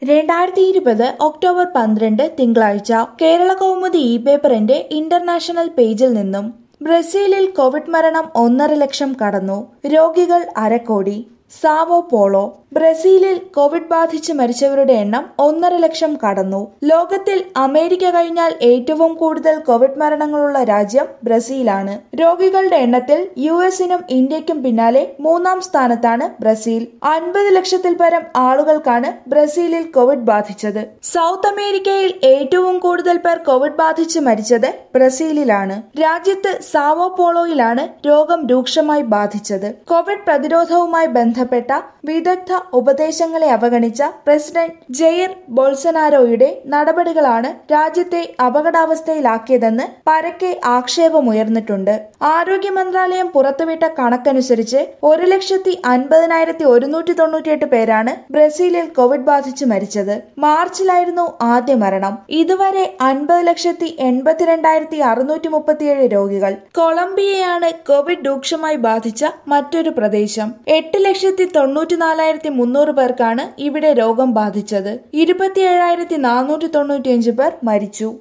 രണ്ടായിരത്തി ഇരുപത് ഒക്ടോബർ പന്ത്രണ്ട് തിങ്കളാഴ്ച കേരള കൗമുദി ഇ പേപ്പറിന്റെ ഇന്റർനാഷണൽ പേജിൽ നിന്നും ബ്രസീലിൽ കോവിഡ് മരണം ഒന്നര ലക്ഷം കടന്നു രോഗികൾ അരക്കോടി സാവോ പോളോ ബ്രസീലിൽ കോവിഡ് ബാധിച്ച് മരിച്ചവരുടെ എണ്ണം ഒന്നര ലക്ഷം കടന്നു ലോകത്തിൽ അമേരിക്ക കഴിഞ്ഞാൽ ഏറ്റവും കൂടുതൽ കോവിഡ് മരണങ്ങളുള്ള രാജ്യം ബ്രസീലാണ് രോഗികളുടെ എണ്ണത്തിൽ യു എസിനും ഇന്ത്യക്കും പിന്നാലെ മൂന്നാം സ്ഥാനത്താണ് ബ്രസീൽ അൻപത് ലക്ഷത്തിൽ പരം ആളുകൾക്കാണ് ബ്രസീലിൽ കോവിഡ് ബാധിച്ചത് സൗത്ത് അമേരിക്കയിൽ ഏറ്റവും കൂടുതൽ പേർ കോവിഡ് ബാധിച്ച് മരിച്ചത് ബ്രസീലിലാണ് രാജ്യത്ത് സാവോ പോളോയിലാണ് രോഗം രൂക്ഷമായി ബാധിച്ചത് കോവിഡ് പ്രതിരോധവുമായി ബന്ധപ്പെട്ട വിദഗ്ധ ഉപദേശങ്ങളെ അവഗണിച്ച പ്രസിഡന്റ് ജെയർ ബോൾസനാരോയുടെ നടപടികളാണ് രാജ്യത്തെ അപകടാവസ്ഥയിലാക്കിയതെന്ന് പരക്കെ ആക്ഷേപമുയർന്നിട്ടുണ്ട് ആരോഗ്യ മന്ത്രാലയം പുറത്തുവിട്ട കണക്കനുസരിച്ച് ഒരു ലക്ഷത്തി അൻപതിനായിരത്തി ഒരുന്നൂറ്റി തൊണ്ണൂറ്റിയെട്ട് പേരാണ് ബ്രസീലിൽ കോവിഡ് ബാധിച്ച് മരിച്ചത് മാർച്ചിലായിരുന്നു ആദ്യ മരണം ഇതുവരെ അൻപത് ലക്ഷത്തി എൺപത്തിരണ്ടായിരത്തി അറുന്നൂറ്റി മുപ്പത്തിയേഴ് രോഗികൾ കൊളംബിയയാണ് കോവിഡ് രൂക്ഷമായി ബാധിച്ച മറ്റൊരു പ്രദേശം എട്ട് ലക്ഷത്തി തൊണ്ണൂറ്റിനാലായിരത്തി മുന്നൂറ് പേർക്കാണ് ഇവിടെ രോഗം ബാധിച്ചത് ഇരുപത്തിയേഴായിരത്തി നാനൂറ്റി തൊണ്ണൂറ്റിയഞ്ച് പേർ മരിച്ചു